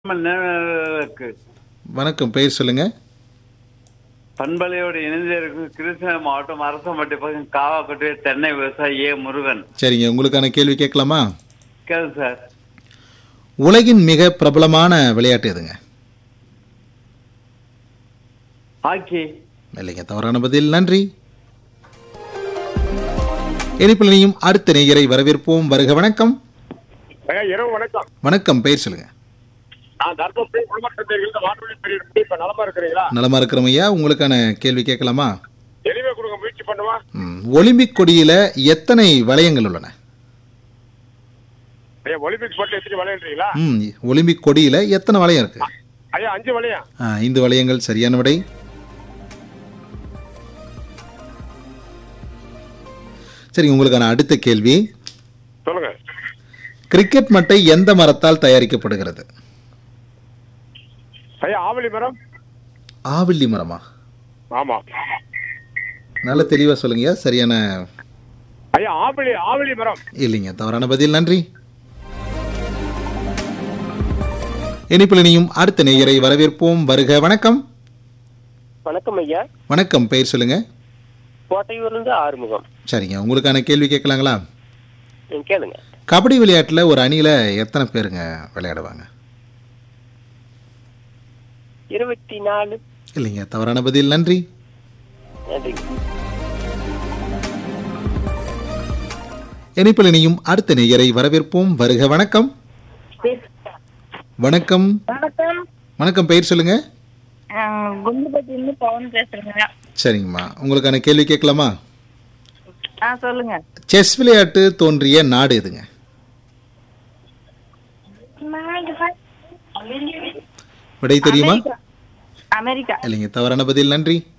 மணி நேரம் இருக்கு வணக்கம் பெயர் சொல்லுங்க பண்பலையோடு இணைந்து இருக்கும் கிருஷ்ணகிரி மாவட்டம் அரசம்பட்டி பக்கம் காவாக்கட்டு தென்னை விவசாயி ஏ முருகன் சரிங்க உங்களுக்கான கேள்வி கேட்கலாமா கேளு சார் உலகின் மிக பிரபலமான விளையாட்டு எதுங்க ஹாக்கி இல்லைங்க தவறான பதில் நன்றி இனிப்பிலையும் அடுத்த நேயரை வரவேற்போம் வருக வணக்கம் ஐயா இரவு வணக்கம் வணக்கம் பெயர் சொல்லுங்க நான் தர்மபுரி உள்மட்டத்தில் வானொலி பெரிய இப்ப நலமா இருக்கிறீங்களா நலமா இருக்கிறோம் ஐயா உங்களுக்கான கேள்வி கேட்கலாமா எளிமை கொடுங்க முயற்சி பண்ணுவா ம், ஒலிம்பிக் கொடியில எத்தனை வளையங்கள் உள்ளன ஐயா ஒலிம்பிக் போட்டு எத்தனை விளையாடுறீங்களா ம் ஒலிம்பிக் கொடியில எத்தனை வளையம் இருக்கு ஐயா அஞ்சு வளையம் ஆ, ஐந்து வளையங்கள் சரியான விடை சரி உங்களுக்கான அடுத்த கேள்வி சொல்லுங்க கிரிக்கெட் மட்டை எந்த மரத்தால் தயாரிக்கப்படுகிறது ஐயா ஆவலி மரம் ஆவில்லி மரமா ஆமா நல்ல தெளிவா சொல்லுங்கய்யா சரியான ஐயா ஆவலி ஆவலி மரம் இல்லைங்க தவறான பதில் நன்றி இனிப்பில் இனியும் அடுத்த நேயரை வரவேற்போம் வருக வணக்கம் வணக்கம் ஐயா வணக்கம் பெயர் சொல்லுங்க கோட்டையூர்லேருந்து ஆறுமுகம் சரிங்க உங்களுக்கான கேள்வி கேட்கலாங்களா நீங்க கேளுங்க கபடி விளையாட்டில் ஒரு அணியில் எத்தனை பேருங்க விளையாடுவாங்க இருபத்தி நாலு இல்லைங்க தவறான பதில் நன்றி நன்றி இனிப்பில் இனியும் அடுத்த நேயரை வரவேற்போம் வருக வணக்கம் வணக்கம் வணக்கம் வணக்கம் பெயர் சொல்லுங்க அஹ் குண்டுபட்டியிலிருந்து பவன் பேசுறேங்க சரிங்கம்மா உங்களுக்கான கேள்வி கேட்கலாமா ஆ சொல்லுங்க செஸ் விளையாட்டு தோன்றிய நாடு எதுங்க விடை தெரியுமா அமெரிக்கா இல்லைங்க தவறான பதில் நன்றி